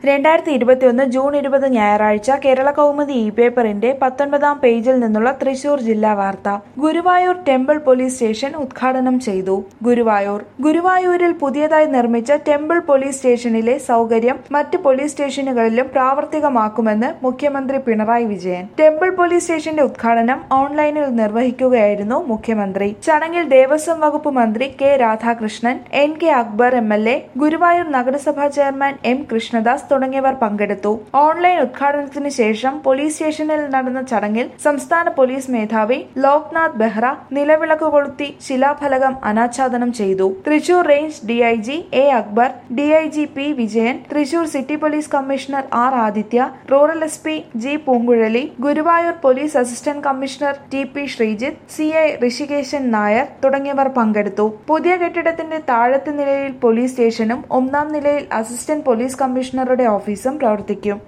രണ്ടായിരത്തി ഇരുപത്തിയൊന്ന് ജൂൺ ഇരുപത് ഞായറാഴ്ച കേരള കൗമുദി ഇ പേപ്പറിന്റെ പത്തൊൻപതാം പേജിൽ നിന്നുള്ള തൃശൂർ ജില്ലാ വാർത്ത ഗുരുവായൂർ ടെമ്പിൾ പോലീസ് സ്റ്റേഷൻ ഉദ്ഘാടനം ചെയ്തു ഗുരുവായൂർ ഗുരുവായൂരിൽ പുതിയതായി നിർമ്മിച്ച ടെമ്പിൾ പോലീസ് സ്റ്റേഷനിലെ സൗകര്യം മറ്റ് പോലീസ് സ്റ്റേഷനുകളിലും പ്രാവർത്തികമാക്കുമെന്ന് മുഖ്യമന്ത്രി പിണറായി വിജയൻ ടെമ്പിൾ പോലീസ് സ്റ്റേഷന്റെ ഉദ്ഘാടനം ഓൺലൈനിൽ നിർവഹിക്കുകയായിരുന്നു മുഖ്യമന്ത്രി ചടങ്ങിൽ ദേവസ്വം വകുപ്പ് മന്ത്രി K Radhakrishnan N K Akbar M L A Guruvayur നഗരസഭാ ചെയർമാൻ എം കൃഷ്ണദാസ് തുടങ്ങിയവർ പങ്കെടുത്തു ഓൺലൈൻ ഉദ്ഘാടനത്തിന് ശേഷം പോലീസ് സ്റ്റേഷനിൽ നടന്ന ചടങ്ങിൽ സംസ്ഥാന പോലീസ് മേധാവി ലോക്നാഥ് ബെഹ്റ നിലവിളക്ക് കൊളുത്തി ശിലാഫലകം അനാച്ഛാദനം ചെയ്തു Thrissur range DIG A Akbar DIG P Vijayan Thrissur city police commissioner R Aditya rural S P G Poonguzhali Guruvayur police assistant commissioner T P Sreejith C I Rishikesan Nair തുടങ്ങിയവർ പങ്കെടുത്തു പുതിയ കെട്ടിടത്തിന്റെ താഴത്തെ നിലയിൽ പോലീസ് സ്റ്റേഷനും ഒന്നാം നിലയിൽ അസിസ്റ്റന്റ് പോലീസ് കമ്മീഷണറുടെ ഓഫീസും പ്രവർത്തിക്കും